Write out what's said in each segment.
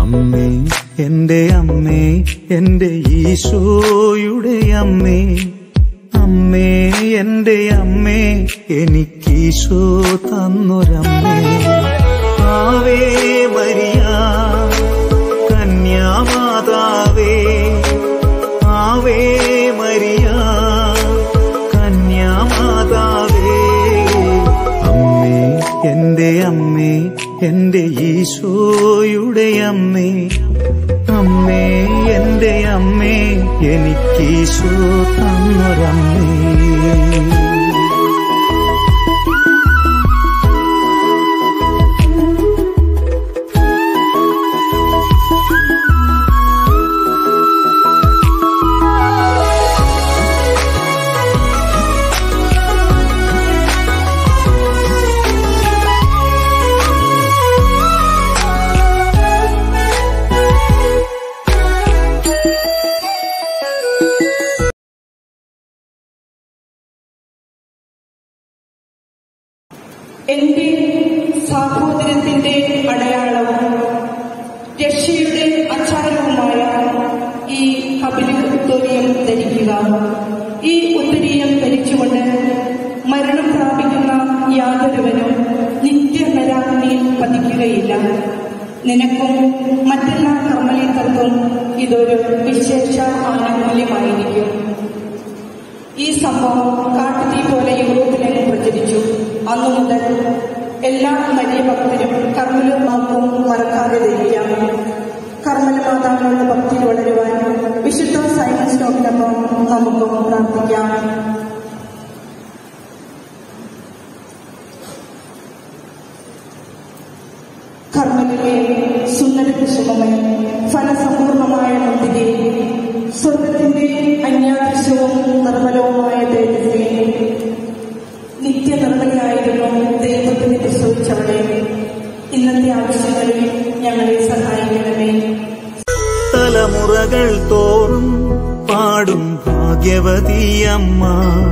അമ്മേ എന്റെ അമ്മേ എന്റെ ഈശോയുടെ അമ്മേ അമ്മേ എന്റെ അമ്മേ എനിക്കീശോ തന്നൊരമ്മേ ആവേ മരിയ കന്യാമാതാവേ ആവേ മരിയ കന്യാമാതാവേ അമ്മേ എന്റെ അമ്മേ എന്റെ ഈശോയുടെ അമ്മേ അമ്മേ എന്റെ അമ്മേ എനിക്കീശോ തന്നൊരമ്മേ എന്റെ സാഹോദര്യത്തിന്റെ അടയാളവും രക്ഷയുടെ അച്ചാരവുമായ ഈ കപിലുത്തോലിയം ധരിക്കുക ഈ ഉത്തരീയം ധരിച്ചുകൊണ്ട് മരണം പ്രാപിക്കുന്ന യാതൊരുവനും നിത്യനരാഗ്നിയിൽ പതിക്കുകയില്ല നിനക്കും മറ്റെല്ലാ കർമ്മലീത്തർക്കും ഇതൊരു വിശേഷ ആനുകൂല്യമായിരിക്കും ഈ സംഭവം കാട്ടുതീ പോലെ യൂറോപ്പിലെങ്ങും പ്രചരിച്ചു അന്നു മുതൽ എല്ലാ വലിയ ഭക്തരും കർമ്മല മാപ്പും മറക്കാതെ ധരിക്കാം കർമ്മല മാതാവിനുള്ള ഭക്തി വളരുവാൻ വിശുദ്ധ സയൻസ് ഡോക്ടറൊപ്പം നമുക്കും പ്രാർത്ഥിക്കാം കർമ്മലിലെ സുന്ദര കുസുമമേ ഫലസമ്പൂർണമായ മുന്തിരി സ്വർഗത്തിന്റെ അന്യാദൃശ്യവും നിർമ്മലവുമായ തേജസ്സേ നിത്യ നിർമ്മലയായിരുന്നു ദൈവത്തിന് വിശ്വസിച്ചവളെ ഇന്നത്തെ ആവശ്യങ്ങളിൽ ഞങ്ങളെ സഹായിക്കണമേ തലമുറകൾ തോറും പാടും ഭാഗ്യവതിയമ്മ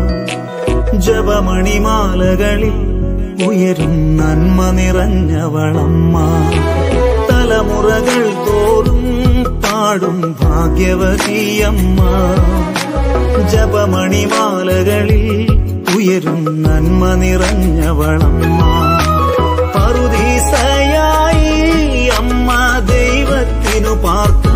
ജപമണിമാലകളിൽ ഉയരും നന്മ നിറഞ്ഞവളമ്മ തലമുറകൾ തോറും പാടും ഭാഗ്യവതിയമ്മ ജപമണിമാലകളിൽ ഉയരും നന്മ നിറഞ്ഞവളമ്മ പറുദീസയായി അമ്മ ദൈവത്തിനു പാർക്ക